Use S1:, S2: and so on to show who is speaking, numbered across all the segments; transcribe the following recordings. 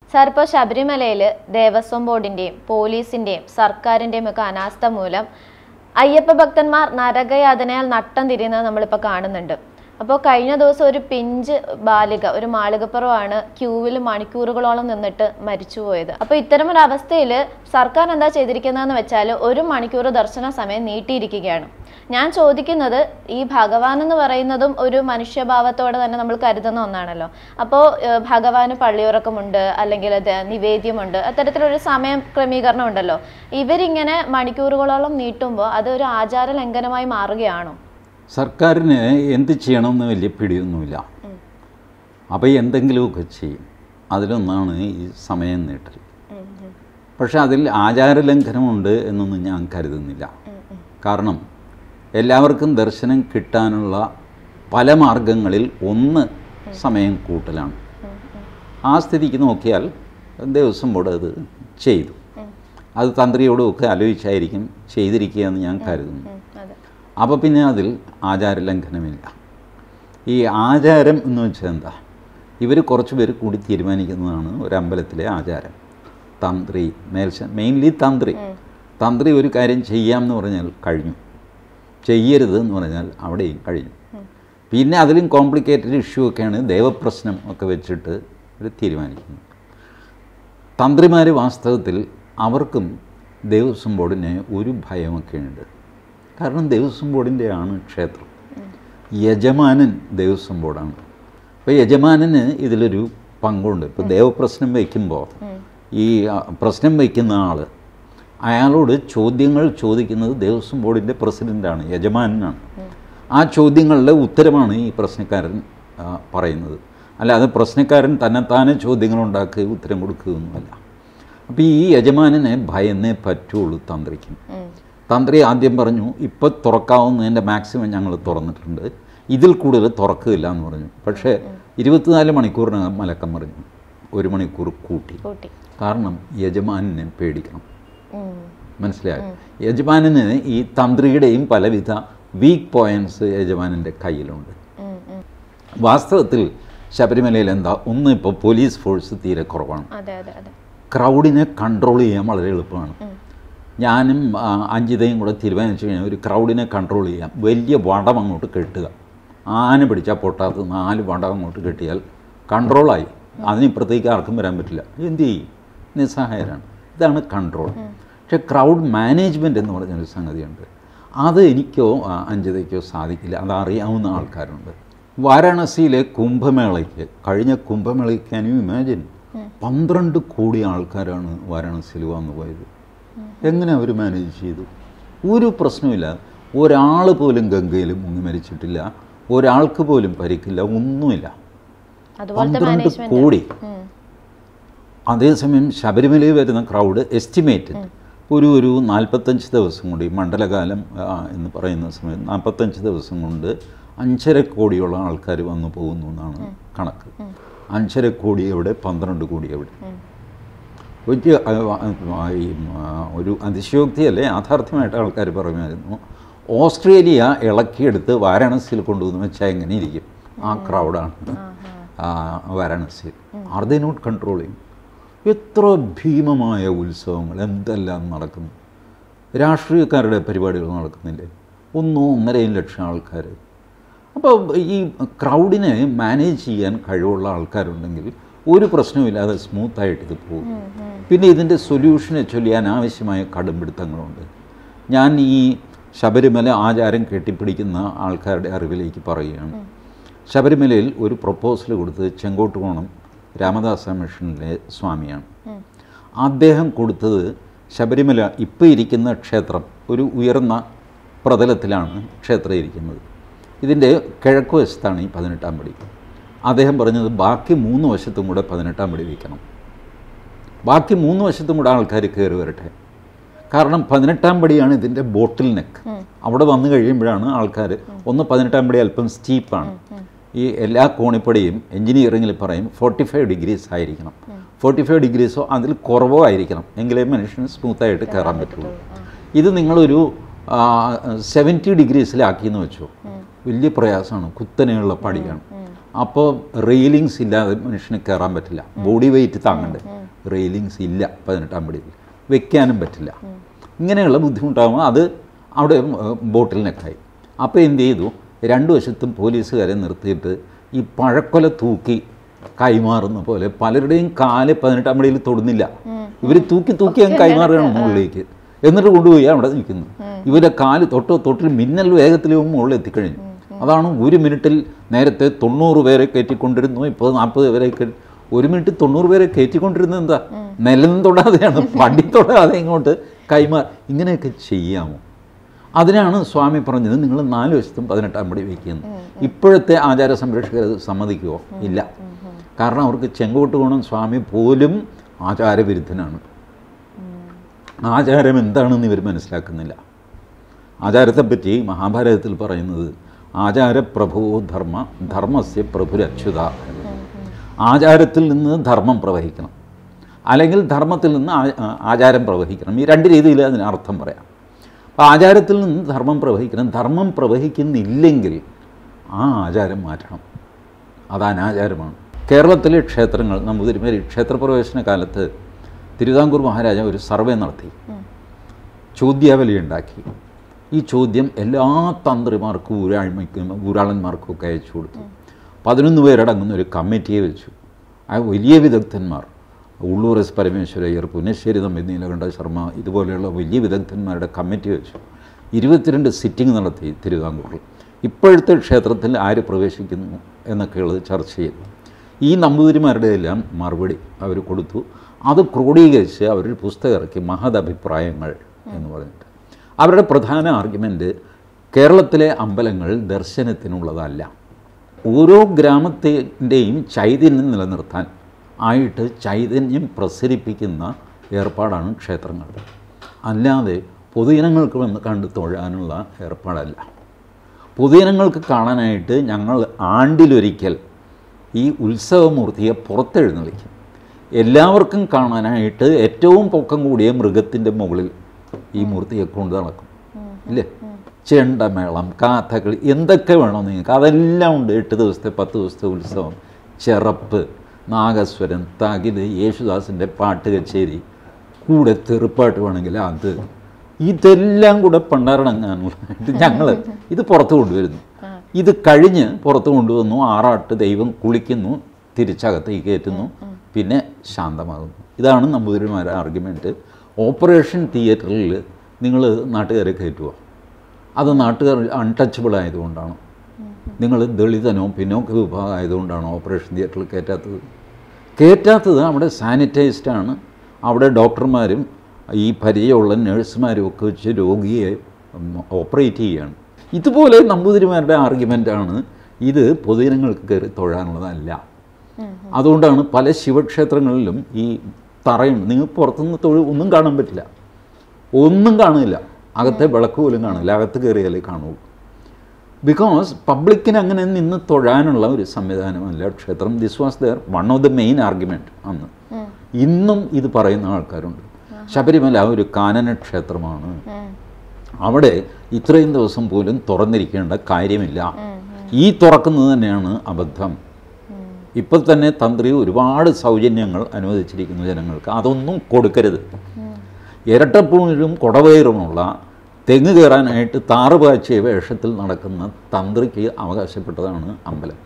S1: Sir ഇപ്പോൾ ശബരിമലയിൽ ദേവസ്വം ബോർഡിന്റെയും പോലീസിന്റെയും സർക്കാരിന്റെയും ഒക്കെ അനാസ്ഥ മൂലം അയ്യപ്പ ഭക്തന്മാർ നരകയാതനയാൽ നട്ടം തിരിയുന്നത് നമ്മളിപ്പോൾ കാണുന്നുണ്ട് അപ്പോൾ കഴിഞ്ഞ ദിവസം ഒരു പിഞ്ച് ബാലിക ഒരു മാളികപ്പുറമാണ് ക്യൂവിൽ മണിക്കൂറുകളോളം നിന്നിട്ട് മരിച്ചുപോയത് അപ്പോൾ ഇത്തരമൊരു അവസ്ഥയിൽ സർക്കാർ എന്താ ചെയ്തിരിക്കുന്നതെന്ന് വെച്ചാൽ ഒരു മണിക്കൂർ ദർശന സമയം നീട്ടിയിരിക്കുകയാണ് ഞാൻ ചോദിക്കുന്നത് ഈ ഭഗവാൻ എന്ന് പറയുന്നതും ഒരു മനുഷ്യഭാവത്തോടെ തന്നെ നമ്മൾ കരുതുന്ന ഒന്നാണല്ലോ അപ്പോൾ ഭഗവാന് പള്ളിയുറക്കമുണ്ട് അല്ലെങ്കിൽ അത് നിവേദ്യമുണ്ട് അത്തരത്തിലൊരു സമയം ക്രമീകരണം ഉണ്ടല്ലോ ഇവരിങ്ങനെ മണിക്കൂറുകളോളം നീട്ടുമ്പോൾ അത് ഒരു ആചാര ലംഘനമായി മാറുകയാണോ
S2: സർക്കാരിന് എന്ത് ചെയ്യണമെന്ന് വലിയ പിടിയൊന്നുമില്ല അപ്പോൾ എന്തെങ്കിലുമൊക്കെ ചെയ്യും അതിലൊന്നാണ് ഈ സമയം നീട്ടൽ പക്ഷെ അതിൽ ആചാരലംഘനമുണ്ട് എന്നൊന്നും ഞാൻ കരുതുന്നില്ല കാരണം എല്ലാവർക്കും ദർശനം കിട്ടാനുള്ള പല മാർഗങ്ങളിൽ ഒന്ന് സമയം കൂട്ടലാണ് ആ സ്ഥിതിക്ക് നോക്കിയാൽ ദേവസ്വം ബോർഡ് അത് ചെയ്തു അത് തന്ത്രിയോടുമൊക്കെ ആലോചിച്ചായിരിക്കും ചെയ്തിരിക്കുക എന്ന് ഞാൻ കരുതുന്നു
S1: അതെ
S2: അപ്പോൾ പിന്നെ അതിൽ ആചാരലംഘനമില്ല ഈ ആചാരം എന്ന് വെച്ചാൽ എന്താ ഇവർ കുറച്ച് പേര് കൂടി തീരുമാനിക്കുന്നതാണ് ഒരു അമ്പലത്തിലെ ആചാരം തന്ത്രി മേൽശ മെയിൻലി തന്ത്രി തന്ത്രി ഒരു കാര്യം ചെയ്യാമെന്ന് പറഞ്ഞാൽ കഴിഞ്ഞു ചെയ്യരുത് എന്ന് പറഞ്ഞാൽ അവിടെയും കഴിഞ്ഞു പിന്നെ അതിലും കോംപ്ലിക്കേറ്റഡ് ഇഷ്യൂ ഒക്കെയാണ് ദേവപ്രശ്നം ഒക്കെ വെച്ചിട്ട് ഒരു തീരുമാനിക്കുന്നത് തന്ത്രിമാർ വാസ്തവത്തിൽ അവർക്കും ദേവസ്വം ബോർഡിന് ഒരു ഭയമൊക്കെ ഉണ്ട് കാരണം ദേവസ്വം ബോർഡിൻ്റെ ആണ് ക്ഷേത്രം യജമാനൻ ദേവസ്വം ബോർഡാണ് അപ്പോൾ യജമാനന് ഇതിലൊരു പങ്കുണ്ട് ഇപ്പോൾ ദേവപ്രശ്നം വയ്ക്കുമ്പോൾ ഈ ആ, പ്രശ്നം വയ്ക്കുന്ന ആൾ അയാളോട് ചോദ്യങ്ങൾ ചോദിക്കുന്നത് ദേവസ്വം ബോർഡിൻ്റെ പ്രസിഡൻ്റാണ് യജമാനാണ് ആ ചോദ്യങ്ങളുടെ ഉത്തരമാണ് ഈ പ്രശ്നക്കാരൻ ആ, പറയുന്നത് അല്ലാതെ പ്രശ്നക്കാരൻ തന്നെത്താനെ ചോദ്യങ്ങൾ ഉണ്ടാക്കി ഉത്തരം കൊടുക്കുകയൊന്നുമല്ല അപ്പോൾ ഈ യജമാനനെ ഭയന്നേ പറ്റുള്ളൂ തന്ത്രിക്കും തന്ത്രി ആദ്യം പറഞ്ഞു ഇപ്പോൾ തുറക്കാവുന്നതിൻ്റെ മാക്സിമം ഞങ്ങൾ തുറന്നിട്ടുണ്ട് ഇതിൽ കൂടുതൽ തുറക്കില്ല എന്ന് പറഞ്ഞു പക്ഷേ ഇരുപത്തിനാല് മണിക്കൂറിനകം മലക്കം പറഞ്ഞു ഒരു മണിക്കൂർ കൂട്ടി
S1: കൂട്ടി
S2: കാരണം യജമാനെ പേടിക്കണം
S1: ഉം.
S2: മനസ്സിലായോ യജമാനന് ഈ തന്ത്രിയുടെയും പലവിധ വീക്ക് പോയിന്റ്സ് യജമാനൻ്റെ കയ്യിലുണ്ട്
S1: ഉം, ഉം.
S2: വാസ്തവത്തിൽ ശബരിമലയിൽ എന്താ ഒന്ന് ഇപ്പോൾ പോലീസ് ഫോഴ്സ് തീരെ കുറവാണ്
S1: അതെ അതെ അതെ
S2: ക്രൗഡിനെ കൺട്രോൾ ചെയ്യാൻ വളരെ എളുപ്പമാണ് ഞാനും ആ, അഞ്ജിതയും കൂടെ തീരുമാനിച്ചു കഴിഞ്ഞാൽ ഒരു ക്രൗഡിനെ കൺട്രോൾ ചെയ്യാം വലിയ വടം അങ്ങോട്ട് കെട്ടുക ആന പിടിച്ചാൽ പൊട്ടാത്ത നാല് വടം അങ്ങോട്ട് കെട്ടിയാൽ കൺട്രോളായി അതിനിപ്പുറത്തേക്ക് ആർക്കും വരാൻ പറ്റില്ല എന്ത് ചെയ്യും നിസ്സഹായരാണ് ഇതാണ് കൺട്രോൾ പക്ഷേ ക്രൗഡ് മാനേജ്മെൻറ്റ് എന്ന് പറഞ്ഞൊരു സംഗതിയുണ്ട് അത് എനിക്കോ ആ, അഞ്ജിതയ്ക്കോ സാധിക്കില്ല അത് അറിയാവുന്ന ആൾക്കാരുണ്ട് വാരാണസിയിലെ കുംഭമേളയ്ക്ക് കഴിഞ്ഞ കുംഭമേളയ്ക്ക് can you ഇമാജിൻ പന്ത്രണ്ട് കോടി ആൾക്കാരാണ് വാരാണസിയിൽ വന്നു പോയത് എങ്ങനെ അവർ മാനേജ് ചെയ്തു ഒരു പ്രശ്നമില്ല ഒരാൾ പോലും ഗംഗയിൽ മുങ്ങി മരിച്ചിട്ടില്ല ഒരാൾക്ക് പോലും പരിക്കില്ല ഒന്നുമില്ല
S1: അതുപോലത്തെ
S2: പന്ത്രണ്ട്
S1: മാനേജ്മെന്റ്
S2: കോടി അതേസമയം ശബരിമലയിൽ വരുന്ന ക്രൗഡ് എസ്റ്റിമേറ്റഡ് ഒരു ഒരു നാൽപ്പത്തഞ്ച് ദിവസം കൊണ്ട് ഈ മണ്ഡലകാലം ആ, എന്ന് പറയുന്ന സമയം നാൽപ്പത്തഞ്ച് ദിവസം കൊണ്ട് അഞ്ചര കോടിയോളം ആൾക്കാർ വന്നു പോകുന്നു എന്നാണ് കണക്ക് അഞ്ചര കോടി എവിടെ പന്ത്രണ്ട് കോടി എവിടെ ഒരു ആ, ആ, ഈ, ആ, ഒരു അതിശയോക്തിയല്ലേ യാഥാർത്ഥ്യമായിട്ട് ആൾക്കാർ പറയുമായിരുന്നു ഓസ്ട്രേലിയ ഇളക്കിയെടുത്ത് വാരാണസിയിൽ കൊണ്ടുവന്ന് വെച്ചാൽ എങ്ങനെ ഇരിക്കും ആ ക്രൗഡാണ് വാരാണസിയിൽ ആർ ദേ നോട്ട് കൺട്രോളിങ് എത്ര ഭീമമായ ഉത്സവങ്ങൾ എന്തെല്ലാം നടക്കുന്നു രാഷ്ട്രീയക്കാരുടെ പരിപാടികൾ നടക്കുന്നില്ലേ ഒന്നോ ഒന്നരയും ലക്ഷം ആൾക്കാർ അപ്പോൾ ഈ ക്രൗഡിനെ മാനേജ് ചെയ്യാൻ കഴിവുള്ള ആൾക്കാരുണ്ടെങ്കിൽ ഒരു പ്രശ്നവുമില്ലാതെ സ്മൂത്തായിട്ട് ഇത് പോകും പിന്നെ ഇതിൻ്റെ സൊല്യൂഷനെ ചൊല്ലി അനാവശ്യമായ കടുംപിടുത്തങ്ങളുണ്ട് ഞാൻ ഈ ശബരിമല ആചാരം കെട്ടിപ്പിടിക്കുന്ന ആൾക്കാരുടെ അറിവിലേക്ക് പറയുകയാണ് ശബരിമലയിൽ ഒരു പ്രപ്പോസൽ കൊടുത്തത് ചെങ്കോട്ടുകോണം രാമദാസ മിഷനിലെ സ്വാമിയാണ് അദ്ദേഹം കൊടുത്തത് ശബരിമല ഇപ്പോൾ ഇരിക്കുന്ന ക്ഷേത്രം ഒരു ഉയർന്ന പ്രതലത്തിലാണ് ക്ഷേത്രം ഇരിക്കുന്നത് ഇതിൻ്റെ കിഴക്ക് വശത്താണ് ഈ പതിനെട്ടാം പടി അദ്ദേഹം പറഞ്ഞത് ബാക്കി മൂന്ന് വശത്തും കൂടെ പതിനെട്ടാം പടി വയ്ക്കണം ബാക്കി മൂന്ന് വശത്തും കൂടെ ആൾക്കാർ കയറി വരട്ടെ കാരണം പതിനെട്ടാം പടിയാണ് ഇതിൻ്റെ ബോട്ടിൽ നെക്ക് അവിടെ വന്നു കഴിയുമ്പോഴാണ് ആൾക്കാർ ഒന്ന് പതിനെട്ടാം പടി അല്പം സ്റ്റീപ്പാണ് ഈ എല്ലാ കോണിപ്പടിയും എഞ്ചിനീയറിങ്ങിൽ പറയും ഫോർട്ടി ഫൈവ് ഡിഗ്രീസ് ആയിരിക്കണം ഫോർട്ടി ഫൈവ് ഡിഗ്രീസോ അതിൽ കുറവോ ആയിരിക്കണം എങ്കിലേ മനുഷ്യന് സ്മൂത്തായിട്ട് കയറാൻ പറ്റുള്ളൂ ഇത് നിങ്ങളൊരു സെവൻറ്റി ഡിഗ്രീസിലാക്കിയെന്ന് വെച്ചോ വലിയ പ്രയാസമാണ് കുത്തനെയുള്ള പടിയാണ് അപ്പോൾ റെയിലിങ്സ് ഇല്ലാതെ മനുഷ്യന് കയറാൻ പറ്റില്ല ബോഡി വെയിറ്റ് താങ്ങണ്ടേ റെയിലിങ്സ് ഇല്ല പതിനെട്ടാം പടിയിൽ വെക്കാനും പറ്റില്ല ഇങ്ങനെയുള്ള ബുദ്ധിമുട്ടാകുമ്പോൾ അത് അവിടെ ഏഹ്, ബോട്ടിൽ നെക്കായി അപ്പോൾ എന്ത് ചെയ്തു രണ്ടു വശത്തും പോലീസുകാരെ നിർത്തിയിട്ട് ഈ പഴക്കൊല തൂക്കി കൈമാറുന്ന പോലെ പലരുടെയും കാല് പതിനെട്ടാം പടിയിൽ തൊടുന്നില്ല ഇവർ തൂക്കി തൂക്കി അങ്ങ് കൈമാറുകയാണ് മുകളിലേക്ക് എന്നിട്ട് കൊണ്ടുപോയി അവിടെ നിൽക്കുന്നു ഇവരുടെ കാല് തൊട്ടോ തൊട്ടിൽ മിന്നൽ വേഗത്തിൽ ഇവൻ മുകളിൽ എത്തിക്കഴിഞ്ഞു അതാണ് ഒരു മിനിറ്റിൽ നേരത്തെ തൊണ്ണൂറ് പേരെ കയറ്റിക്കൊണ്ടിരുന്നു ഇപ്പോൾ നാൽപ്പത് പേരെ കയറ്റി ഒരു മിനിറ്റ് തൊണ്ണൂറ് പേരെ കയറ്റിക്കൊണ്ടിരുന്നത് എന്താ നിലം തൊടാതെയാണ് പടി തൊടാതെ ഇങ്ങോട്ട് കൈമാ ഇങ്ങനെയൊക്കെ ചെയ്യാമോ അതിനാണ് സ്വാമി പറഞ്ഞത് നിങ്ങൾ നാല് വശത്തും പതിനെട്ടാം പടി വയ്ക്കുന്നത് ഇപ്പോഴത്തെ ആചാര സംരക്ഷകർ അത് സമ്മതിക്കുമോ ഇല്ല കാരണം അവർക്ക് ചെങ്കോട്ട് ഗുണം സ്വാമി പോലും ആചാരവിരുദ്ധനാണ് ആചാരം എന്താണെന്ന് ഇവർ മനസ്സിലാക്കുന്നില്ല ആചാരത്തെപ്പറ്റി മഹാഭാരതത്തിൽ പറയുന്നത് ആചാരപ്രഭു ധർമ്മ ധർമ്മസ്യ പ്രഭുരച്യുത ആചാരത്തിൽ നിന്ന് ധർമ്മം പ്രവഹിക്കണം അല്ലെങ്കിൽ ധർമ്മത്തിൽ നിന്ന് ആ- ആചാരം പ്രവഹിക്കണം ഈ രണ്ട് രീതിയിൽ അതിന് അർത്ഥം പറയാം അപ്പോൾ ആചാരത്തിൽ നിന്ന് ധർമ്മം പ്രവഹിക്കണം ധർമ്മം പ്രവഹിക്കുന്നില്ലെങ്കിൽ ആ ആചാരം മാറ്റണം അത് അനാചാരമാണ് കേരളത്തിലെ ക്ഷേത്രങ്ങൾ നമ്പൂതിരിമാരി ക്ഷേത്രപ്രവേശന കാലത്ത് തിരുവിതാംകൂർ മഹാരാജ ഒരു സർവേ നടത്തി ചോദ്യാവലി ഉണ്ടാക്കി ഈ ചോദ്യം എല്ലാ തന്ത്രിമാർക്കും ഊരാഴ്മയ്ക്കും ഊരാളന്മാർക്കും ഒക്കെ അയച്ചു കൊടുത്തു പതിനൊന്ന് പേരടങ്ങുന്ന ഒരു കമ്മിറ്റിയെ വെച്ചു ആ വലിയ വിദഗ്ധന്മാർ ഉള്ളൂർ എസ് പരമേശ്വരയ്യർ പുനശ്ശേരി തമ്പി നീലകണ്ഠ ശർമ്മ ഇതുപോലെയുള്ള വലിയ വിദഗ്ധന്മാരുടെ കമ്മിറ്റി വെച്ചു ഇരുപത്തിരണ്ട് സിറ്റിംഗ് നടത്തി തിരുവിതാംകൂറിൽ ഇപ്പോഴത്തെ ക്ഷേത്രത്തിൽ ആര് പ്രവേശിക്കുന്നു എന്നൊക്കെയുള്ളത് ചർച്ച ചെയ്തു ഈ നമ്പൂതിരിമാരുടെ എല്ലാം മറുപടി അവർ കൊടുത്തു അത് ക്രോഡീകരിച്ച് അവരൊരു പുസ്തകം ഇറക്കി മഹദഭിപ്രായങ്ങൾ എന്ന് പറഞ്ഞിട്ട് അവരുടെ പ്രധാന ആർഗ്യുമെൻ്റ് കേരളത്തിലെ അമ്പലങ്ങൾ ദർശനത്തിനുള്ളതല്ല ഓരോ ഗ്രാമത്തിൻ്റെയും ചൈതന്യം നിലനിർത്താൻ ആയിട്ട് ചൈതന്യം പ്രസരിപ്പിക്കുന്ന ഏർപ്പാടാണ് ക്ഷേത്രങ്ങൾ അല്ലാതെ പൊതുജനങ്ങൾക്ക് വന്ന് കണ്ട് തൊഴാനുള്ള ഏർപ്പാടല്ല പൊതുജനങ്ങൾക്ക് കാണാനായിട്ട് ഞങ്ങൾ ആണ്ടിലൊരിക്കൽ ഈ ഉത്സവമൂർത്തിയെ പുറത്തെഴുന്നള്ളിക്കും എല്ലാവർക്കും കാണാനായിട്ട് ഏറ്റവും പൊക്കം കൂടിയ മൃഗത്തിൻ്റെ മുകളിൽ ഈ മൂർത്തിയെ കൊണ്ട് നടക്കും ഇല്ലേ ചെണ്ടമേളം കാഥകളി എന്തൊക്കെ വേണോ നിങ്ങൾക്ക് അതെല്ലാം ഉണ്ട് എട്ട് ദിവസത്തെ പത്ത് ദിവസത്തെ ഉത്സവം ചെറപ്പ് നാഗസ്വരം തകില് യേശുദാസിൻ്റെ പാട്ട് കച്ചേരി കൂടെ തെറുപ്പാട്ട് വേണമെങ്കിൽ അത് ഇതെല്ലാം കൂടെ പണ്ടാറടങ്ങാനുള്ളതായിട്ട് ഞങ്ങൾ ഇത് പുറത്ത് കൊണ്ടുവരുന്നു ഇത് കഴിഞ്ഞ് പുറത്ത് കൊണ്ടുവന്നു ആറാട്ട് ദൈവം കുളിക്കുന്നു തിരിച്ചകത്തേക്ക് കയറ്റുന്നു പിന്നെ ശാന്തമാകുന്നു ഇതാണ് നമ്പൂതിരിമാരുടെ ആർഗ്യുമെൻറ്റ് ഓപ്പറേഷൻ തിയേറ്ററിൽ നിങ്ങൾ നാട്ടുകാരെ കയറ്റുമോ അത് നാട്ടുകാർ അൺടച്ചബിൾ ആയതുകൊണ്ടാണ് നിങ്ങൾ ദളിതനോ പിന്നോക്ക വിഭാഗം ആയതുകൊണ്ടാണ് ഓപ്പറേഷൻ തിയേറ്ററിൽ കയറ്റാത്തത് കയറ്റാത്തത് അവിടെ സാനിറ്റൈസ്ഡ് ആണ് അവിടെ ഡോക്ടർമാരും ഈ പരിചയമുള്ള നഴ്സുമാരും ഒക്കെ വെച്ച് രോഗിയെ ഓപ്പറേറ്റ് ചെയ്യുകയാണ് ഇതുപോലെ നമ്പൂതിരിമാരുടെ ആർഗ്യുമെൻ്റാണ് ഇത് പൊതുജനങ്ങൾക്ക് കയറി തൊഴാനുള്ളതല്ല അതുകൊണ്ടാണ് പല ശിവക്ഷേത്രങ്ങളിലും ഈ തറയുണ്ട് നിങ്ങൾ പുറത്തുനിന്ന് തൊഴു ഒന്നും കാണാൻ പറ്റില്ല ഒന്നും കാണില്ല അകത്തെ വിളക്ക് പോലും കാണില്ല അകത്ത് കയറിയാലേ കാണുള്ളൂ ബിക്കോസ് പബ്ലിക്കിന് അങ്ങനെ നിന്ന് തൊഴാനുള്ള ഒരു സംവിധാനമല്ല ക്ഷേത്രം this was there one of the main argument അന്ന് ഇന്നും ഇത് പറയുന്ന ആൾക്കാരുണ്ട് ശബരിമല ഒരു കാനന ക്ഷേത്രമാണ് അവിടെ ഇത്രയും ദിവസം പോലും തുറന്നിരിക്കേണ്ട കാര്യമില്ല ഈ തുറക്കുന്നത് തന്നെയാണ് അബദ്ധം ഇപ്പം തന്നെ തന്ത്രി ഒരുപാട് സൗജന്യങ്ങൾ അനുവദിച്ചിരിക്കുന്നു ജനങ്ങൾക്ക് അതൊന്നും കൊടുക്കരുത് ഇരട്ടപ്പൂണിലും കുടവയറുമുള്ള തെങ്ങ് കയറാനായിട്ട് താറുപാച്ചിയ വേഷത്തിൽ നടക്കുന്ന തന്ത്രിക്ക് അവകാശപ്പെട്ടതാണ് അമ്പലം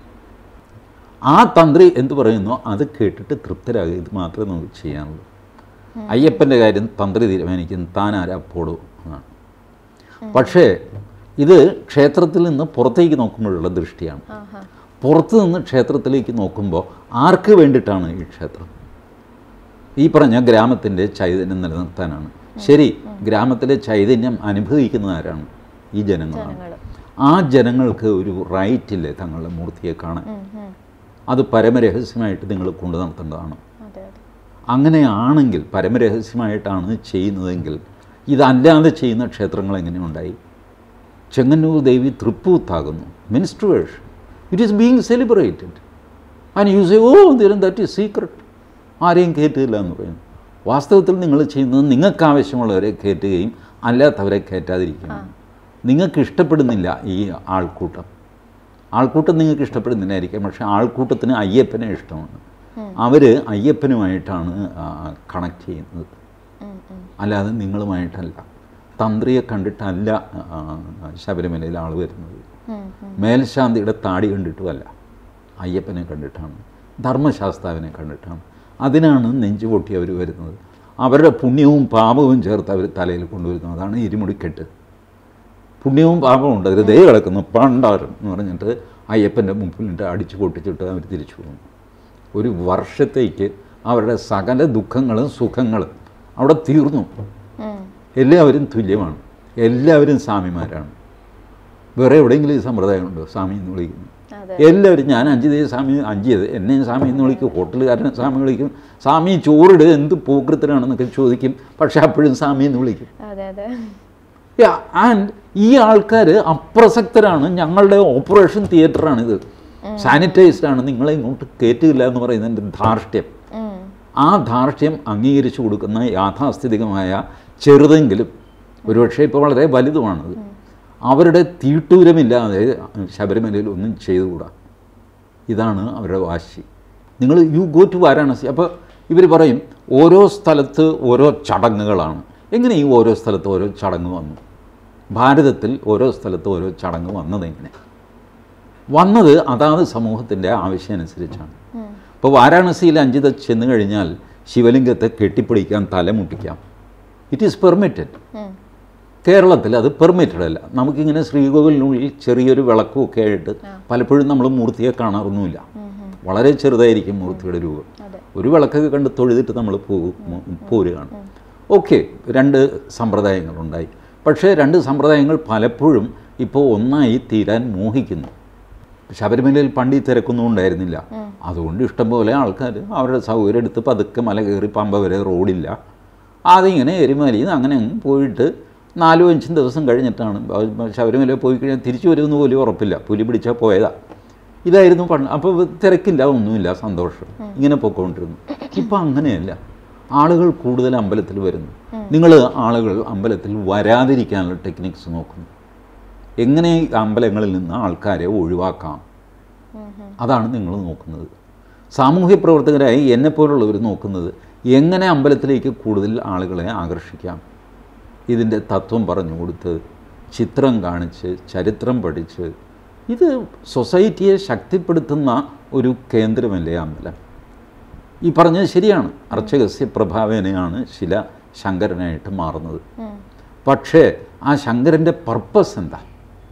S2: ആ തന്ത്രി എന്ത് പറയുന്നോ അത് കേട്ടിട്ട് തൃപ്തരാകുക ഇത് മാത്രമേ നമുക്ക് ചെയ്യാനുള്ളൂ അയ്യപ്പൻ്റെ കാര്യം തന്ത്രി തീരുമാനിക്കും താൻ ആരാ പോടൂ എന്നാണ് പക്ഷേ ഇത് ക്ഷേത്രത്തിൽ നിന്ന് പുറത്തേക്ക് നോക്കുമ്പോഴുള്ള ദൃഷ്ടിയാണ് പുറത്തു നിന്ന് ക്ഷേത്രത്തിലേക്ക് നോക്കുമ്പോൾ ആർക്ക് വേണ്ടിയിട്ടാണ് ഈ ക്ഷേത്രം ഈ പറഞ്ഞ ഗ്രാമത്തിൻ്റെ ചൈതന്യം നിലനിർത്താനാണ് ശരി ഗ്രാമത്തിലെ ചൈതന്യം അനുഭവിക്കുന്നത് ആരാണ് ഈ ജനങ്ങളാണ്
S1: ജനങ്ങള്.
S2: ആ ജനങ്ങൾക്ക് ഒരു റൈറ്റ് ഇല്ലേ തങ്ങളുടെ മൂർത്തിയെ കാണാൻ അത് പരമരഹസ്യമായിട്ട് നിങ്ങൾ കൊണ്ടു നടത്തേണ്ടതാണ്
S1: അതെ അതെ
S2: അങ്ങനെയാണെങ്കിൽ പരമരഹസ്യമായിട്ടാണ് ചെയ്യുന്നതെങ്കിൽ ഇതല്ലാതെ ചെയ്യുന്ന ക്ഷേത്രങ്ങൾ എങ്ങനെയുണ്ടായി ചെങ്ങന്നൂർ ദേവി തൃപ്പൂത്താകുന്നു menstruation it is being celebrated and you say oh ദിരം ദാറ്റ് ഈസ് സീക്രട്ട് ആരെയും കയറ്റില്ല എന്ന് പറയുന്നു വാസ്തവത്തിൽ നിങ്ങൾ ചെയ്യുന്നത് നിങ്ങൾക്ക് ആവശ്യമുള്ളവരെ കയറ്റുകയും അല്ലാത്തവരെ കയറ്റാതിരിക്കുകയാണ് നിങ്ങൾക്ക് ഇഷ്ടപ്പെടുന്നില്ല ഈ ആൾക്കൂട്ടം ആൾക്കൂട്ടം നിങ്ങൾക്ക് ഇഷ്ടപ്പെടുന്നില്ലായിരിക്കാം പക്ഷേ ആൾക്കൂട്ടത്തിന് അയ്യപ്പനെ ഇഷ്ടമാണ് അവർ അയ്യപ്പനുമായിട്ടാണ് കണക്ട് ചെയ്യുന്നത്
S1: ഉം, ഉം.
S2: അല്ലാതെ നിങ്ങളുമായിട്ടല്ല തന്ത്രിയെ കണ്ടിട്ടല്ല ആ, ശബരിമലയിൽ ആൾ വരുന്നത്
S1: ഉം, ഉം.
S2: മേൽശാന്തിയുടെ താടി കണ്ടിട്ടുമല്ല അയ്യപ്പനെ കണ്ടിട്ടാണ് ധർമ്മശാസ്താവിനെ കണ്ടിട്ടാണ് അതിനാണ് നെഞ്ചു പൊട്ടി അവർ വരുന്നത് അവരുടെ പുണ്യവും പാപവും ചേർത്ത് അവർ തലയിൽ കൊണ്ടുവരുന്നു അതാണ് ഇരുമുടിക്കെട്ട് പുണ്യവും പാപവും ഉണ്ട് അതിൽ ദേ കിടക്കുന്നു പണ്ടാരം എന്ന് പറഞ്ഞിട്ട് അയ്യപ്പൻ്റെ മുമ്പിലിട്ട് അടിച്ചു പൊട്ടിച്ചിട്ട് അവർ തിരിച്ചു പോകുന്നു ഒരു വർഷത്തേക്ക് അവരുടെ സകല ദുഃഖങ്ങളും സുഖങ്ങളും അവിടെ തീർന്നു
S1: ഉം.
S2: എല്ലാവരും തുല്യമാണ് എല്ലാവരും സ്വാമിമാരാണ് വേറെ എവിടെയെങ്കിലും ഈ സമ്പ്രദായം ഉണ്ടോ സ്വാമി എന്ന് വിളിക്കുന്നു
S1: അതെ
S2: എല്ലാവരും ഞാൻ അഞ്ച് ദിവസം സ്വാമി അഞ്ച് ചെയ്ത് എന്നെയും സ്വാമി എന്ന് വിളിക്കും ഹോട്ടലുകാരനെ സ്വാമി വിളിക്കും സ്വാമി ചോറിട് എന്ത് പോക്കൃത്തനാണെന്നൊക്കെ ചോദിക്കും പക്ഷെ അപ്പോഴും സ്വാമി എന്ന് വിളിക്കും
S1: അതെ അതെ
S2: ആൻഡ് ഈ ആൾക്കാർ അപ്രസക്തരാണ് ഞങ്ങളുടെ ഓപ്പറേഷൻ തിയേറ്ററാണിത് സാനിറ്റൈസ്ഡ് ആണ് നിങ്ങളെ ഇങ്ങോട്ട് കയറ്റില്ല എന്ന് പറയുന്നതിൻ്റെ ധാർഷ്ട്യം
S1: ഉം.
S2: ആ ധാർഷ്ട്യം അംഗീകരിച്ചു കൊടുക്കുന്ന യാഥാസ്ഥിതികമായ ചെറുതെങ്കിലും ഒരുപക്ഷെ ഇപ്പോൾ വളരെ വലുതുമാണത് അവരുടെ തീട്ടൂരമില്ലാതെ ശബരിമലയിൽ ഒന്നും ചെയ്തുകൂടാ ഇതാണ് അവരുടെ വാശി നിങ്ങൾ യു ഗോ ടു വാരാണസി അപ്പോൾ ഇവർ പറയും ഓരോ സ്ഥലത്ത് ഓരോ ചടങ്ങുകളാണ് എങ്ങനെ ഈ ഓരോ സ്ഥലത്ത് ഓരോ ചടങ്ങ് വന്നു ഭാരതത്തിൽ ഓരോ സ്ഥലത്ത് ഓരോ ചടങ്ങ് വന്നത് എങ്ങനെ വന്നത് അതാത് സമൂഹത്തിൻ്റെ ആവശ്യമനുസരിച്ചാണ്
S1: ഉം.
S2: ഇപ്പോൾ വാരാണസിയിൽ അഞ്ചിത ചെന്ന് കഴിഞ്ഞാൽ ശിവലിംഗത്തെ കെട്ടിപ്പിടിക്കാൻ തലമുട്ടിക്കാം ഇറ്റ് ഈസ് പെർമിറ്റഡ്
S1: ഉം.
S2: കേരളത്തിൽ അത് പെർമിറ്റഡ് അല്ല നമുക്കിങ്ങനെ ശ്രീകോവിലിനുള്ളിൽ ചെറിയൊരു വിളക്കും ഒക്കെ ആയിട്ട് പലപ്പോഴും നമ്മൾ മൂർത്തിയെ കാണാറൊന്നുമില്ല
S1: ഉം, ഉം.
S2: വളരെ ചെറുതായിരിക്കും മൂർത്തിയുടെ രൂപം
S1: അതെ
S2: ഒരു വിളക്കൊക്കെ കണ്ട് തൊഴുതിട്ട് നമ്മൾ പോകും പോരുകയാണ് ഓക്കെ രണ്ട് സമ്പ്രദായങ്ങളുണ്ടായി പക്ഷേ രണ്ട് സമ്പ്രദായങ്ങൾ പലപ്പോഴും ഇപ്പോൾ ഒന്നായി തീരാൻ മോഹിക്കുന്നു ശബരിമലയിൽ പണ്ട് ഈ തിരക്കൊന്നും ഉണ്ടായിരുന്നില്ല അതുകൊണ്ട് ഇഷ്ടംപോലെ ആൾക്കാർ അവരുടെ സൗകര്യം എടുത്ത് പതുക്കെ മല കയറി പമ്പ വരെ റോഡില്ല അതിങ്ങനെ എരുമലയിൽ നിന്ന് അങ്ങനെ അങ്ങ് പോയിട്ട് നാലും അഞ്ചും ദിവസം കഴിഞ്ഞിട്ടാണ് ശബരിമല പോയി കഴിഞ്ഞാൽ തിരിച്ചു വരുമെന്ന് പോലും ഉറപ്പില്ല പുലി പിടിച്ചാൽ പോയതാ ഇതായിരുന്നു പണ്ട് അപ്പോൾ തിരക്കില്ല ഒന്നുമില്ല സന്തോഷം ഇങ്ങനെ പോയിക്കൊണ്ടിരുന്നു ഇപ്പം അങ്ങനെയല്ല ആളുകൾ കൂടുതൽ അമ്പലത്തിൽ വരുന്നു നിങ്ങൾ ആളുകൾ അമ്പലത്തിൽ വരാതിരിക്കാനുള്ള ടെക്നിക്സ് നോക്കുന്നു എങ്ങനെ ഈ അമ്പലങ്ങളിൽ നിന്ന് ആൾക്കാരെ ഒഴിവാക്കാം
S1: ഉം, ഉം.
S2: അതാണ് നിങ്ങൾ നോക്കുന്നത് സാമൂഹ്യ പ്രവർത്തകരായി എന്നെപ്പോലുള്ളവർ നോക്കുന്നത് എങ്ങനെ അമ്പലത്തിലേക്ക് കൂടുതൽ ആളുകളെ ആകർഷിക്കാം ഇതിൻ്റെ തത്വം പറഞ്ഞു കൊടുത്ത് ചിത്രം കാണിച്ച് ചരിത്രം പഠിച്ച് ഇത് സൊസൈറ്റിയെ ശക്തിപ്പെടുത്തുന്ന ഒരു കേന്ദ്രമല്ലേ അമ്പലം ഈ പറഞ്ഞത് ശരിയാണ് അർച്ചകസ്യ പ്രഭാവേനയാണ് ശില ശങ്കരനായിട്ട് മാറുന്നത്
S1: ഉം.
S2: പക്ഷേ ആ ശങ്കരൻ്റെ പർപ്പസ് എന്താ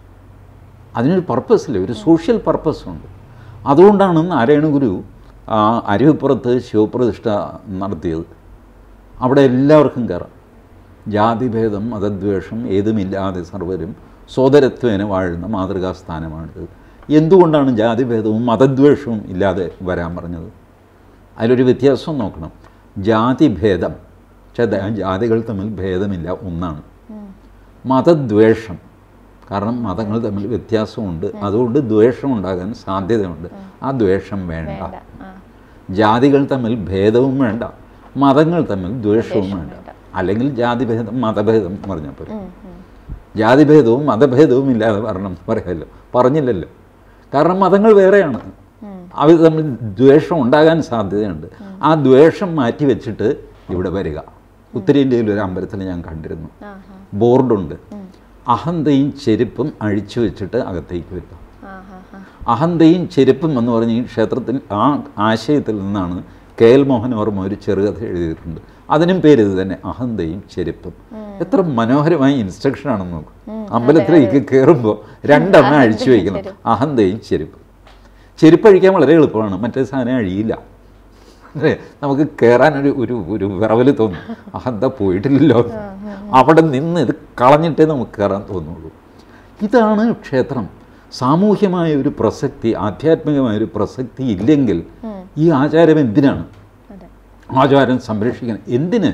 S2: അതിനൊരു പർപ്പസ് ഇല്ല ഒരു സോഷ്യൽ പർപ്പസ് ഉണ്ട് അതുകൊണ്ടാണ് നാരായണ ഗുരു ആ അരുവിപ്പുറത്ത് ശിവപ്രതിഷ്ഠ നടത്തിയത് അവിടെ എല്ലാവർക്കും കയറാം ജാതിഭേദം മതദ്വേഷം ഏതുമില്ലാതെ സർവരും സോദരത്വേന വാഴുന്ന മാതൃകാ സ്ഥാനമാണിത് എന്തുകൊണ്ടാണ് ജാതിഭേദവും മതദ്വേഷവും ഇല്ലാതെ വരാൻ പറഞ്ഞത് അതിലൊരു വ്യത്യാസം നോക്കണം ജാതിഭേദം പക്ഷേ ദ- ജാതികൾ തമ്മിൽ ഭേദമില്ല ഒന്നാണ്
S1: ഉം.
S2: മതദ്വേഷം കാരണം മതങ്ങൾ തമ്മിൽ വ്യത്യാസമുണ്ട് അതുകൊണ്ട് ദ്വേഷം ഉണ്ടാകാൻ സാധ്യതയുണ്ട് ആ ദ്വേഷം വേണ്ട
S1: വേണ്ട ആ
S2: ജാതികൾ തമ്മിൽ ഭേദവും വേണ്ട മതങ്ങൾ തമ്മിൽ ദ്വേഷവും വേണ്ട
S1: വേണ്ട.
S2: അല്ലെങ്കിൽ ജാതിഭേദം മതഭേദം എന്ന് പറഞ്ഞാൽ പോരെ
S1: ഉം, ഉം.
S2: ജാതിഭേദവും മതഭേദവും ഇല്ലാതെ വരണം എന്ന് പറയാമല്ലോ പറഞ്ഞില്ലല്ലോ കാരണം മതങ്ങൾ വേറെയാണ്
S1: ഉം.
S2: അവർ തമ്മിൽ ദ്വേഷം ഉണ്ടാകാൻ സാധ്യതയുണ്ട് ആ ദ്വേഷം മാറ്റി വെച്ചിട്ട് ഇവിടെ വരിക ഉത്തരേന്ത്യയിൽ ഒരു അമ്പലത്തിൽ ഞാൻ കണ്ടിരുന്നു
S1: ആ ആ
S2: ബോർഡുണ്ട് അഹന്തയും ചെരുപ്പും അഴിച്ചു വെച്ചിട്ട് അകത്തേക്ക് വരിക
S1: ആ ആ ആ
S2: അഹന്തയും ചെരുപ്പും എന്ന് പറഞ്ഞ് ഈ ക്ഷേത്രത്തിൽ ആ ആശയത്തിൽ നിന്നാണ് കെ എൽ മോഹനവർമ്മ ഒരു ചെറുകഥ എഴുതിയിട്ടുണ്ട് അതിനും പേര് ഇത് തന്നെ അഹന്തയും ചെരുപ്പും എത്ര മനോഹരമായ ഇൻസ്ട്രക്ഷൻ ആണെന്ന് നോക്കും അമ്പലത്തിലേക്ക് കയറുമ്പോൾ രണ്ടെണ്ണം അഴിച്ചു വയ്ക്കണം അഹന്തയും ചെരുപ്പും ചെരുപ്പ് അഴിക്കാൻ വളരെ എളുപ്പമാണ് മറ്റേ സാധനം അഴിയില്ല അല്ലേ നമുക്ക് കയറാനൊരു ഒരു ഒരു വിറവൽ തോന്നും അഹന്ത പോയിട്ടില്ലല്ലോ അവിടെ നിന്ന് ഇത് കളഞ്ഞിട്ടേ നമുക്ക് കയറാൻ തോന്നുള്ളൂ ഇതാണ് ക്ഷേത്രം സാമൂഹ്യമായ ഒരു പ്രസക്തി ആധ്യാത്മികമായ ഒരു പ്രസക്തി ഇല്ലെങ്കിൽ ഈ ആചാരം എന്തിനാണ്
S1: അതെ
S2: ആചാരം സംരക്ഷിക്കാൻ എന്തിന്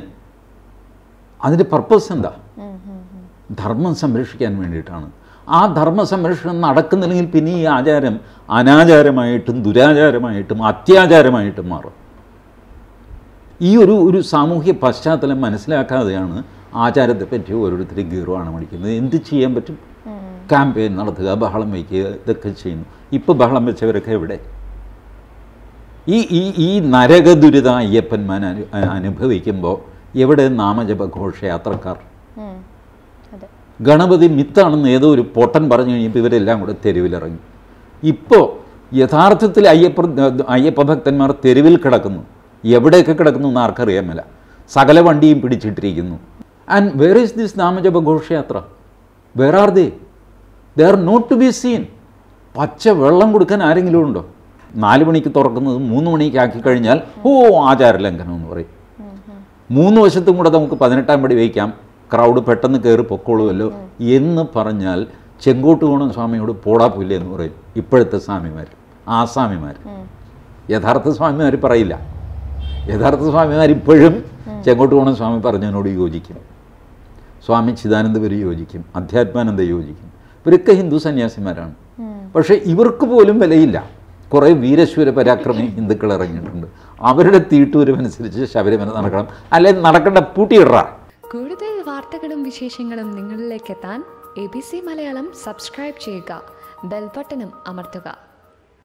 S2: അതിൻ്റെ പർപ്പസ് എന്താ
S1: ഉം, ഉം, ഉം.
S2: ധർമ്മം സംരക്ഷിക്കാൻ വേണ്ടിയിട്ടാണ് ആ ധർമ്മ സംരക്ഷണം നടക്കുന്നില്ലെങ്കിൽ പിന്നെ ഈ ആചാരം അനാചാരമായിട്ടും ദുരാചാരമായിട്ടും അത്യാചാരമായിട്ടും മാറും ഈ ഒരു ഒരു സാമൂഹ്യ പശ്ചാത്തലം മനസ്സിലാക്കാതെയാണ് ആചാരത്തെപ്പറ്റി ഓരോരുത്തർ ഗീറുവാണ് പഠിക്കുന്നത് എന്ത് ചെയ്യാൻ പറ്റും
S1: ഉം.
S2: ക്യാമ്പയിൻ നടത്തുക ബഹളം വയ്ക്കുക ഇതൊക്കെ ചെയ്യുന്നു ഇപ്പോൾ ബഹളം വെച്ചവരൊക്കെ എവിടെ ഈ ഈ ഈ നരകദുരിത അയ്യപ്പന്മാർ അനു അനുഭവിക്കുമ്പോൾ എവിടെ നാമജപ ഘോഷയാത്രക്കാർ
S1: ഉം. അതെ
S2: ഗണപതി മിത്താണെന്ന് ഏതോ ഒരു പൊട്ടൻ പറഞ്ഞു കഴിഞ്ഞപ്പോൾ ഇവരെല്ലാം കൂടെ തെരുവിലിറങ്ങി ഇപ്പോൾ യഥാർത്ഥത്തിൽ അയ്യപ്പ അയ്യപ്പ ഭക്തന്മാർ തെരുവിൽ കിടക്കുന്നു എവിടെയൊക്കെ കിടക്കുന്നു എന്ന് ആർക്കറിയാൻ മേല സകല വണ്ടിയും പിടിച്ചിട്ടിരിക്കുന്നു ആൻഡ് വേർ ഈസ് ദിസ് നാമജപ ഘോഷയാത്ര where are they they are not to be seen പച്ച വെള്ളം കൊടുക്കാൻ ആരെങ്കിലും ഉണ്ടോ നാല് മണിക്ക് തുറക്കുന്നത് മൂന്ന് മണിക്ക് ആക്കി കഴിഞ്ഞാൽ ഓ ആചാരലംഘനം എന്ന് പറയും മൂന്ന് വശത്തും കൂടെ നമുക്ക് പതിനെട്ടാം പടി വയ്ക്കാം ക്രൗഡ് പെട്ടെന്ന് കയറി പൊക്കോളുമല്ലോ എന്ന് പറഞ്ഞാൽ ചെങ്കോട്ടുകോണം സ്വാമിയോട് പോടാ പുല്ല എന്ന് പറയും ഇപ്പോഴത്തെ സ്വാമിമാർ ആസാമിമാർ യഥാർത്ഥ സ്വാമിമാർ പറയില്ല യഥാർത്ഥ സ്വാമിമാർ ഇപ്പോഴും ചെങ്കോട്ടുകോണം സ്വാമി പറഞ്ഞതിനോട് യോജിക്കും സ്വാമി ചിദാനന്ദപുരി യോജിക്കും അധ്യാത്മാനന്ദ യോജിക്കും ഇവരൊക്കെ ഹിന്ദു സന്യാസിമാരാണ് പക്ഷേ ഇവർക്ക് പോലും വിലയില്ല കുറേ വീരശൂര പരാക്രമി ഹിന്ദുക്കൾ ഇറങ്ങിയിട്ടുണ്ട് അവരുടെ തീട്ടൂരമനുസരിച്ച് ശബരിമല നടക്കണം അല്ലെ നടക്കേണ്ട പൂട്ടിയിടറ
S3: കൂടുതൽ വാർത്തകളും വിശേഷങ്ങളും നിങ്ങളിലേക്ക് എത്താൻ A B C Malayalam subscribe ചെയ്യുക ബെൽബട്ടനും അമർത്തുക